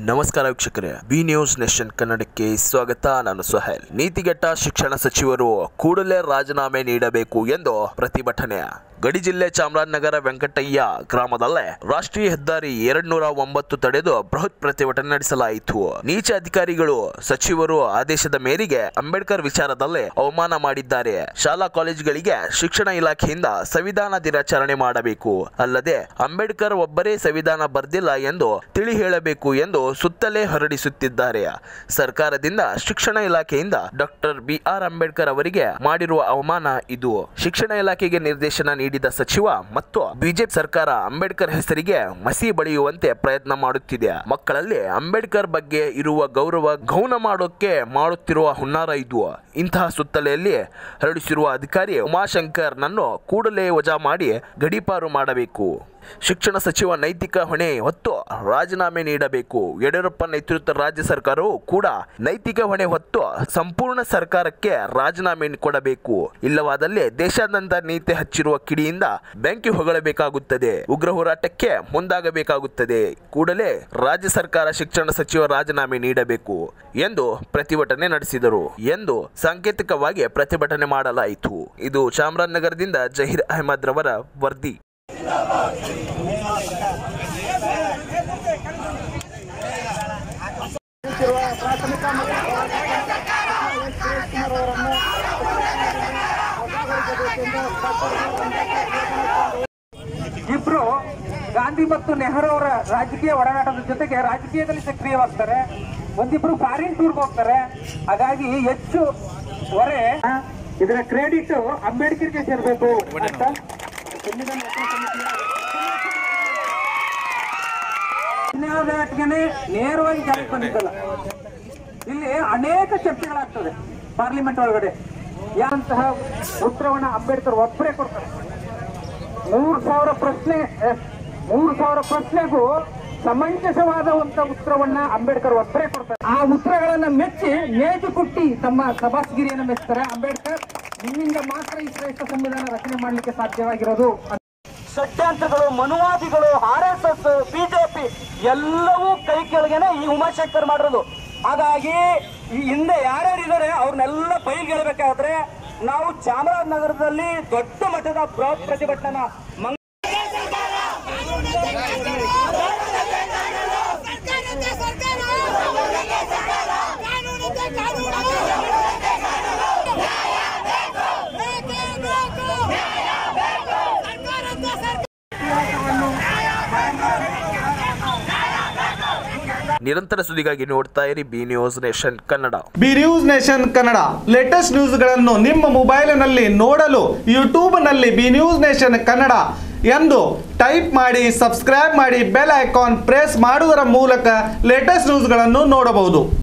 ನಮಸ್ಕಾರ ವೀಕ್ಷಕರೇ B news nation ಕನ್ನಡಕ್ಕೆ ಸ್ವಾಗತ ನಾನು ಸುಹೇಲ್ ನೀತಿಗೆಟ್ಟ ಶಿಕ್ಷಣ ಸಚಿವರು ಕೂಡಲೇ ರಾಜೀನಾಮೆ ನೀಡಬೇಕು ಎಂದು ಪ್ರತಿಭಟನೆ ಗಡಿ ಜಿಲ್ಲೆ ಚಾಮರಾಜನಗರ ವೆಂಕಟಯ್ಯ ಗ್ರಾಮದಲ್ಲೇ ರಾಷ್ಟ್ರೀಯ ಹೆದ್ದಾರಿ ಎರಡ್ ನೂರ ಒಂಬತ್ತು ತಡೆದು ಬೃಹತ್ ಪ್ರತಿಭಟನೆ ನಡೆಸಲಾಯಿತು ನೀಚ ಅಧಿಕಾರಿಗಳು ಸಚಿವರು ಆದೇಶದ ಮೇರೆಗೆ ಅಂಬೇಡ್ಕರ್ ವಿಚಾರದಲ್ಲೇ ಅವಮಾನ ಮಾಡಿದ್ದಾರೆ ಶಾಲಾ ಕಾಲೇಜುಗಳಿಗೆ ಶಿಕ್ಷಣ ಇಲಾಖೆಯಿಂದ ಸಂವಿಧಾನ ದಿನಾಚರಣೆ ಮಾಡಬೇಕು ಅಲ್ಲದೆ ಅಂಬೇಡ್ಕರ್ ಒಬ್ಬರೇ ಸಂವಿಧಾನ ಬರ್ದಿಲ್ಲ ಎಂದು ತಿಳಿ ಹೇಳಬೇಕು ಎಂದು ಸುತ್ತಲೇ ಹೊರಡಿಸುತ್ತಿದ್ದಾರೆ ಸರ್ಕಾರದಿಂದ ಶಿಕ್ಷಣ ಇಲಾಖೆಯಿಂದ ಡಾಕ್ಟರ್ ಬಿ ಆರ್ ಅಂಬೇಡ್ಕರ್ ಅವರಿಗೆ ಮಾಡಿರುವ ಅವಮಾನ ಇದು ಶಿಕ್ಷಣ ಇಲಾಖೆಗೆ ನಿರ್ದೇಶನ ನೀಡಿದ ಸಚಿವ ಮತ್ತು ಬಿಜೆಪಿ ಸರ್ಕಾರ ಅಂಬೇಡ್ಕರ್ ಹೆಸರಿಗೆ ಮಸಿ ಬಳಿಯುವಂತೆ ಪ್ರಯತ್ನ ಮಾಡುತ್ತಿದೆ ಮಕ್ಕಳಲ್ಲಿ ಅಂಬೇಡ್ಕರ್ ಬಗ್ಗೆ ಇರುವ ಗೌರವ ಗೌನ ಮಾಡೋಕೆ ಮಾಡುತ್ತಿರುವ ಹುನ್ನಾರ ಇದು ಇಂತಹ ಸುತ್ತಲೆಯಲ್ಲಿ ಹರಡಿಸಿರುವ ಅಧಿಕಾರಿ ಉಮಾಶಂಕರ್ ನನ್ನು ಕೂಡಲೇ ವಜಾ ಮಾಡಿ ಗಡೀಪಾರು ಮಾಡಬೇಕು ಶಿಕ್ಷಣ ಸಚಿವ ನೈತಿಕ ಹೊಣೆ ಹೊತ್ತು ರಾಜೀನಾಮೆ ನೀಡಬೇಕು ಯಡಿಯೂರಪ್ಪ ನೇತೃತ್ವದ ರಾಜ್ಯ ಸರ್ಕಾರವು ಕೂಡ ನೈತಿಕ ಹೊಣೆ ಹೊತ್ತು ಸಂಪೂರ್ಣ ಸರ್ಕಾರಕ್ಕೆ ರಾಜೀನಾಮೆ ಕೊಡಬೇಕು ಇಲ್ಲವಾದಲ್ಲಿ ದೇಶಾದ್ಯಂತ ನೀತಿ ಹಚ್ಚಿರುವ ಕಿಡಿಯಿಂದ ಬೆಂಕಿ ಹೊಗಳಬೇಕಾಗುತ್ತದೆ ಉಗ್ರ ಹೋರಾಟಕ್ಕೆ ಮುಂದಾಗಬೇಕಾಗುತ್ತದೆ ಕೂಡಲೇ ರಾಜ್ಯ ಸರ್ಕಾರ ಶಿಕ್ಷಣ ಸಚಿವ ರಾಜೀನಾಮೆ ನೀಡಬೇಕು ಎಂದು ಪ್ರತಿಭಟನೆ ನಡೆಸಿದರು ಎಂದು ಸಾಂಕೇತಿಕವಾಗಿ ಪ್ರತಿಭಟನೆ ಮಾಡಲಾಯಿತು ಇದು ಚಾಮರಾಜನಗರದಿಂದ ಜಹೀರ್ ಅಹಮದ್ ರವರ ವರದಿ ಪ್ರಾಥಮಿಕ ಇಬ್ರು ಗಾಂಧಿ ಮತ್ತು ನೆಹರು ಅವರ ರಾಜಕೀಯ ಒಡನಾಟದ ಜೊತೆಗೆ ರಾಜಕೀಯದಲ್ಲಿ ಸಕ್ರಿಯವಾಗ್ತಾರೆ ಒಂದಿಬ್ರು ಫಾರಿನ್ ಟೂರ್ಗೆ ಹೋಗ್ತಾರೆ ಹಾಗಾಗಿ ಹೆಚ್ಚು ಹೊರೆ ಇದರ ಕ್ರೆಡಿಟ್ ಅಂಬೇಡ್ಕರ್ಗೆ ಸೇರ್ಬೇಕು ಅಂತ ಸಂವಿಧಾನ ರಚನಾ ಸಮಿತಿಯ ನ್ಯಾಯಾಲಯಕ್ಕೆ ನೇರವಾಗಿ ಜಾರಿಗೆ ಬಂದಿದ್ದಲ್ಲ ಇಲ್ಲಿ ಅನೇಕ ಚರ್ಚೆಗಳಾಗ್ತದೆ ಪಾರ್ಲಿಮೆಂಟ್ ಒಳಗಡೆ ಯಾಂತಹ ಉತ್ತರವನ್ನ ಅಂಬೇಡ್ಕರ್ ಒಬ್ಬರೇ ಕೊಡ್ತಾರೆ ಮೂರ್ ಸಾವಿರ ಪ್ರಶ್ನೆ ಎ, ಮೂರ್ ಸಾವಿರ ಪ್ರಶ್ನೆಗೂ ಸಮಂಜಸವಾದ ಒಂದು ಉತ್ತರವನ್ನ ಅಂಬೇಡ್ಕರ್ ಒಬ್ಬರೇ ಕೊಡ್ತಾರೆ ಆ ಉತ್ತರಗಳನ್ನ ಮೆಚ್ಚಿ ಮೇಜು ಕುಟ್ಟಿ ತಮ್ಮ ಸಭಾಸ್ಗಿರಿಯನ್ನು ಮೆಚ್ಚುತ್ತಾರೆ ಅಂಬೇಡ್ಕರ್ ನಿಮ್ಮಿಂದ ಮಾತ್ರ ಈ ಶ್ರೇಷ್ಠ ಸಂವಿಧಾನ ರಚನೆ ಮಾಡಲಿಕ್ಕೆ ಸಾಧ್ಯವಾಗಿರೋದು ಷಡ್ಯಂತ್ರಗಳು ಮನುವಾದಿಗಳು ಆರ್ ಎಸ್ ಎಸ್ ಬಿಜೆಪಿ ಎಲ್ಲವೂ ಕೈ ಕೆಳಗೇನೆ ಈ ಉಮಾಶಂಕರ್ ಮಾಡಿರೋದು ಹಾಗಾಗಿ ಈ ಹಿಂದೆ ಯಾರ್ಯಾರು ಇದ್ದಾರೆ ಅವ್ರನ್ನೆಲ್ಲ ಬಯಲ್ಗೆಳಬೇಕಾದ್ರೆ ನಾವು ಚಾಮರಾಜನಗರದಲ್ಲಿ ದೊಡ್ಡ ಮಟ್ಟದ ಬೃಹತ್ ಪ್ರತಿಭಟನಾ ಮಂಗ ಸರ್ಕಾರಕ್ಕೆ ಸರ್ಕಾರ ಕಾನೂನಿಗೆ ಕಾನೂನು ಬೇಕೇ ಬೇಕು ಸರ್ಕಾರಕ್ಕೆ ಸರ್ಕಾರ ನಿರಂತರ ಸುದ್ದಿಗಾಗಿ ನೋಡ್ತಾ ಇರಿ B news nation Kannada B news nation Kannada latest ನ್ಯೂಸ್ಗಳನ್ನು ನಿಮ್ಮ ಮೊಬೈಲಿನಲ್ಲಿ ನೋಡಲು ಯೂಟ್ಯೂಬ್ನಲ್ಲಿ ಬಿ ನ್ಯೂಸ್ ನೇಷನ್ ಕನ್ನಡ ಎಂದು ಟೈಪ್ ಮಾಡಿ ಸಬ್ಸ್ಕ್ರೈಬ್ ಮಾಡಿ ಬೆಲ್ ಐಕಾನ್ ಪ್ರೆಸ್ ಮಾಡುವುದರ ಮೂಲಕ ಲೇಟೆಸ್ಟ್ ನ್ಯೂಸ್ಗಳನ್ನು ನೋಡಬಹುದು